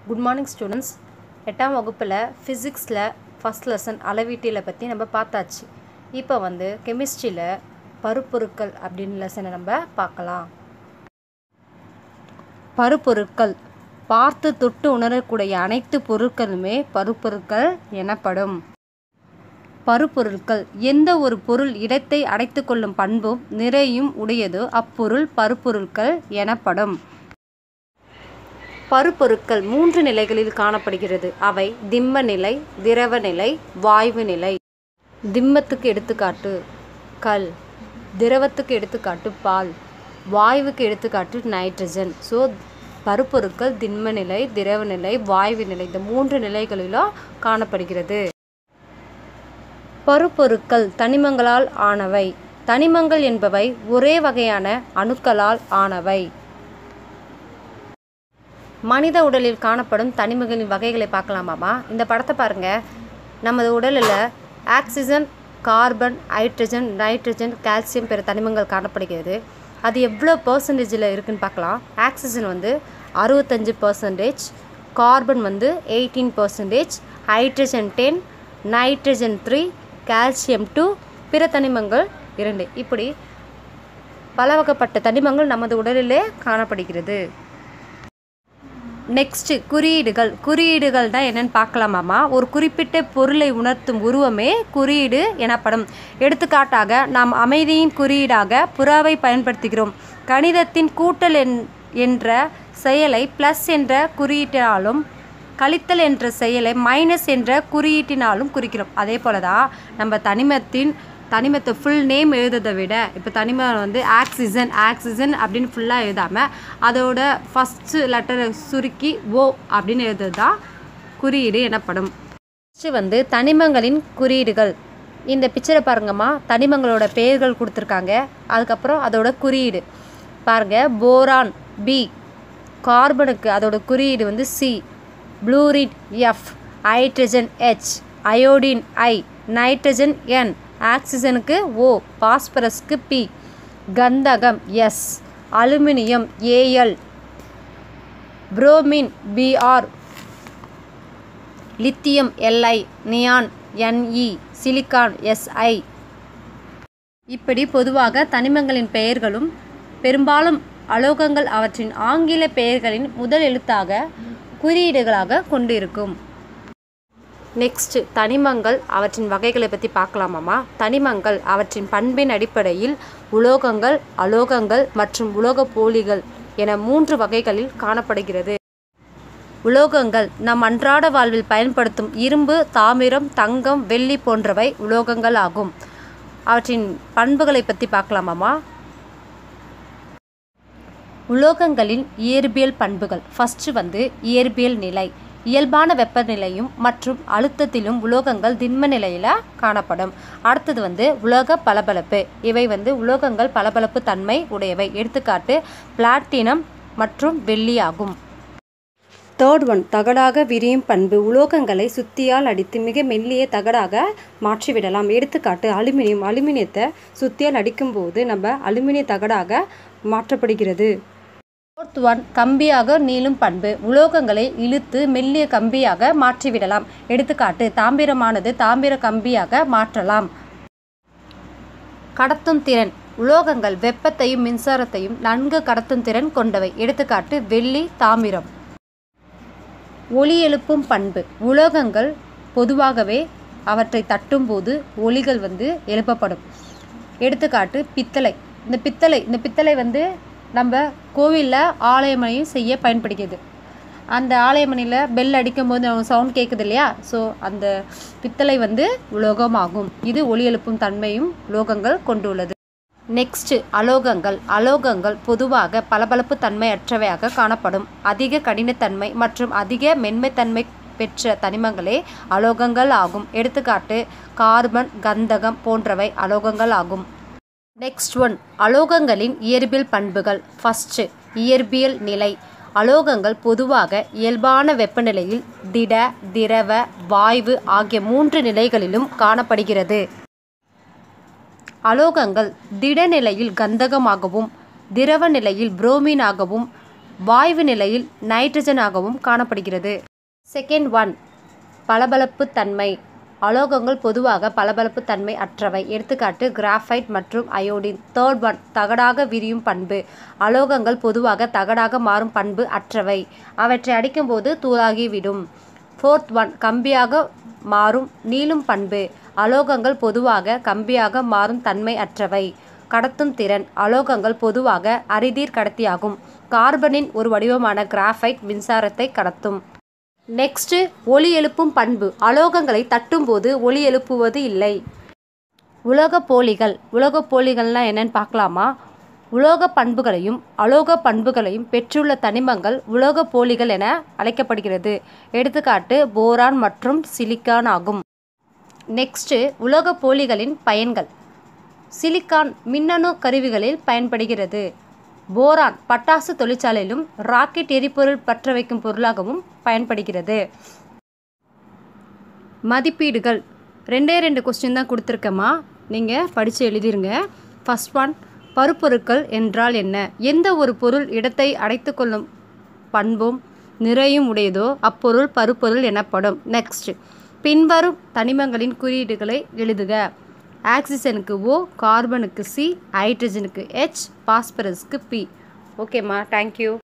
good morning students எட்டாம் வகுப்பில் ஃபிசிக்ஸில் ஃபஸ்ட் லெசன் அளவீட்டியலை பற்றி நம்ம பார்த்தாச்சு இப்போ வந்து கெமிஸ்ட்ரியில் பருப்பொருட்கள் அப்படின்னு லெசனை நம்ம பார்க்கலாம் பருப்பொருட்கள் பார்த்து தொட்டு உணரக்கூடிய அனைத்து பொருட்களுமே பருப்பொருட்கள் எனப்படும் பருப்பொருட்கள் எந்த ஒரு பொருள் இடத்தை அடைத்து கொள்ளும் பண்பும் நிறையும் உடையதோ அப்பொருள் பருப்பொருட்கள் எனப்படும் பருப்பொருட்கள் மூன்று நிலைகளில் காணப்படுகிறது அவை திண்ம நிலை திரவ நிலை வாயு நிலை திண்மத்துக்கு எடுத்துக்காட்டு கல் திரவத்துக்கு எடுத்துக்காட்டு பால் வாயுவுக்கு எடுத்துக்காட்டு நைட்ரஜன் ஸோ பருப்பொருட்கள் திண்ம நிலை திரவ நிலை வாயு நிலை இந்த மூன்று நிலைகளிலும் காணப்படுகிறது பருப்பொருட்கள் தனிமங்களால் ஆனவை தனிமங்கள் என்பவை ஒரே வகையான அணுக்களால் ஆனவை மனித உடலில் காணப்படும் தனிமங்களின் வகைகளை பார்க்கலாமாமா இந்த படத்தை பாருங்க நமது உடலில் oxygen carbon hydrogen nitrogen calcium பிற தனிமங்கள் காணப்படுகிறது அது எவ்வளோ பர்சன்டேஜில் இருக்குன்னு பார்க்கலாம் ஆக்சிஜன் வந்து அறுபத்தஞ்சு பர்சன்டேஜ் கார்பன் வந்து eighteen percentage hydrogen ten nitrogen three calcium two பிற தனிமங்கள் இரண்டு இப்படி பல வகைப்பட்ட தனிமங்கள் நமது உடலிலே காணப்படுகிறது நெக்ஸ்ட்டு குறியீடுகள் குறியீடுகள் தான் என்னென்னு பார்க்கலாமாமா ஒரு குறிப்பிட்ட பொருளை உணர்த்தும் உருவமே குறியீடு எனப்படும் எடுத்துக்காட்டாக நாம் அமைதியின் குறியீடாக புறாவை பயன்படுத்துகிறோம் கணிதத்தின் கூட்டல் என் என்ற செயலை ப்ளஸ் என்ற குறியீட்டினாலும் கழித்தல் என்ற செயலை மைனஸ் என்ற குறியீட்டினாலும் குறிக்கிறோம் அதே போல தான் நம்ம தனிமத்தின் தனிமத்தை ஃபுல் நேம் எழுதுறதை விட இப்போ தனிமம் வந்து ஆக்சிஜன் ஆக்சிஜன் அப்படின்னு ஃபுல்லாக எழுதாமல் அதோட ஃபஸ்ட்டு லெட்டரை சுருக்கி ஓ அப்படின்னு எழுதுறது தான் குறியீடு எனப்படும் ஃபஸ்ட்டு வந்து தனிமங்களின் குறியீடுகள் இந்த பிக்சரை பாருங்கம்மா தனிமங்களோட பெயர்கள் கொடுத்துருக்காங்க அதுக்கப்புறம் அதோட குறியீடு பாருங்கள் போரான் பி கார்பனுக்கு அதோட குறியீடு வந்து C fluoride F hydrogen H iodine I nitrogen N ஆக்சிஜனுக்கு ஓ பாஸ்பரஸ்க்கு பி கந்தகம் S aluminium Al bromine Br lithium Li neon Ne silicon Si இப்படி பொதுவாக தனிமங்களின் பெயர்களும் பெரும்பாலும் அலோகங்கள் அவற்றின் ஆங்கில பெயர்களின் முதல் எழுத்தாக குறியீடுகளாக கொண்டிருக்கும் நெக்ஸ்ட் தனிமங்கள் அவற்றின் வகைகளை பற்றி பார்க்கலாமாமா தனிமங்கள் அவற்றின் பண்பின் அடிப்படையில் உலோகங்கள் அலோகங்கள் மற்றும் உலோக போலிகள் என மூன்று வகைகளில் காணப்படுகிறது உலோகங்கள் நம் அன்றாட வாழ்வில் பயன்படுத்தும் இரும்பு தாமிரம் தங்கம் வெள்ளி போன்றவை உலோகங்கள் ஆகும் அவற்றின் பண்புகளை பற்றி பார்க்கலாமாமா உலோகங்களின் இயற்பியல் பண்புகள் ஃபஸ்ட்டு வந்து இயற்பியல் நிலை இயல்பான வெப்பநிலையும் மற்றும் அழுத்தத்திலும் உலோகங்கள் திண்ம நிலையில் காணப்படும் அடுத்தது வந்து உலோக பளபளப்பு இவை வந்து உலோகங்கள் பளபளப்பு தன்மை உடையவை எடுத்துக்காட்டு பிளாட்டினம் மற்றும் வெள்ளி ஆகும் தேர்ட் ஒன் தகடாக விரியும் பண்பு உலோகங்களை சுத்தியால் அடித்து மிக மெல்லிய தகடாக மாற்றிவிடலாம் எடுத்துக்காட்டு அலுமினியம் அலுமினியத்தை சுத்தியால் அடிக்கும்போது நம்ம அலுமினிய தகடாக மாற்றப்படுகிறது ஃபோர்த் ஒன் கம்பியாக நீளும் பண்பு உலோகங்களை இழுத்து மெல்லிய கம்பியாக மாற்றிவிடலாம் எடுத்துக்காட்டு தாம்பிரமானது தாம்பிர கம்பியாக மாற்றலாம் கடத்தும் திறன் உலோகங்கள் வெப்பத்தையும் மின்சாரத்தையும் நன்கு கடத்தும் திறன் கொண்டவை எடுத்துக்காட்டு வெள்ளி தாமிரம் ஒளி எழுப்பும் பண்பு உலோகங்கள் பொதுவாகவே அவற்றை தட்டும்போது ஒளிகள் வந்து எழுப்பப்படும் எடுத்துக்காட்டு பித்தளை இந்த பித்தளை இந்த பித்தளை வந்து நம்ம கோவிலில் ஆலயமணியும் செய்ய பயன்படுகிறது அந்த ஆலயமணியில் பெல் அடிக்கும்போது சவுண்ட் கேட்குது இல்லையா ஸோ அந்த பித்தளை வந்து உலோகமாகும் இது ஒளி எழுப்பும் தன்மையும் உலோகங்கள் கொண்டுள்ளது நெக்ஸ்ட்டு அலோகங்கள் அலோகங்கள் பொதுவாக பளபளப்பு தன்மை அற்றவையாக காணப்படும் அதிக கடினத்தன்மை மற்றும் அதிக மென்மைத்தன்மை பெற்ற தனிமங்களே அலோகங்கள் ஆகும் எடுத்துக்காட்டு கார்பன் கந்தகம் போன்றவை அலோகங்கள் ஆகும் நெக்ஸ்ட் ஒன் அலோகங்களின் இயற்பியல் பண்புகள் ஃபஸ்ட்டு இயற்பியல் நிலை அலோகங்கள் பொதுவாக இயல்பான வெப்பநிலையில் திட திரவ வாயு ஆகிய மூன்று நிலைகளிலும் காணப்படுகிறது அலோகங்கள் திட நிலையில் கந்தகமாகவும் திரவ நிலையில் புரோமீனாகவும் வாயு நிலையில் நைட்ரஜனாகவும் காணப்படுகிறது செகண்ட் ஒன் பளபளப்பு தன்மை அலோகங்கள் பொதுவாக பளபளப்பு தன்மை அற்றவை எடுத்துக்காட்டு கிராஃபைட் மற்றும் அயோடின் தேர்ட் ஒன் தகடாக விரியும் பண்பு அலோகங்கள் பொதுவாக தகடாக மாறும் பண்பு அற்றவை அவற்றை அடிக்கும்போது தூளாகிவிடும் ஃபோர்த் ஒன் கம்பியாக மாறும் நீளும் பண்பு அலோகங்கள் பொதுவாக கம்பியாக மாறும் தன்மை அற்றவை கடத்தும் திறன் அலோகங்கள் பொதுவாக அரிதீர் கடத்தியாகும் கார்பனின் ஒரு வடிவமான கிராஃபைட் மின்சாரத்தை கடத்தும் நெக்ஸ்ட் ஒளி எழுப்பும் பண்பு அலோகங்களை தட்டும்போது ஒளி எழுப்புவது இல்லை உலோக போலிகள் உலோக போலிகள்லாம் என்னன்னு பார்க்கலாமா உலோக பண்புகளையும் அலோக பண்புகளையும் பெற்றுள்ள தனிமங்கள் உலோக போலிகள் என அழைக்கப்படுகிறது எடுத்துக்காட்டு போரான் மற்றும் சிலிக்கான் ஆகும் நெக்ஸ்ட் உலோக போலிகளின் பயன்கள் சிலிக்கான் மின்னணு கருவிகளில் பயன்படுகிறது போரான் பட்டாசு தொழிற்சாலையிலும் ராக்கெட் எரிபொருள் பற்ற வைக்கும் பொருளாகவும் பயன்படுகிறது மதிப்பீடுகள் ரெண்டே ரெண்டு கொஸ்டின் தான் கொடுத்துருக்கேம்மா நீங்கள் படித்து எழுதிருங்க ஃபர்ஸ்ட் ஒன் பருப்பொருட்கள் என்றால் என்ன எந்த ஒரு பொருள் இடத்தை அடைத்துக்கொள்ளும் பண்பும் நிறையும் உடையதோ அப்பொருள் பருப்பொருள் எனப்படும் நெக்ஸ்ட் பின்வரும் தனிமங்களின் குறியீடுகளை எழுதுக ஆக்சிஜனுக்கு ஓ கார்பனுக்கு சி ஹைட்ரஜனுக்கு ஹெச் பாஸ்பரஸ்க்கு பி ஓகேம்மா தேங்க்யூ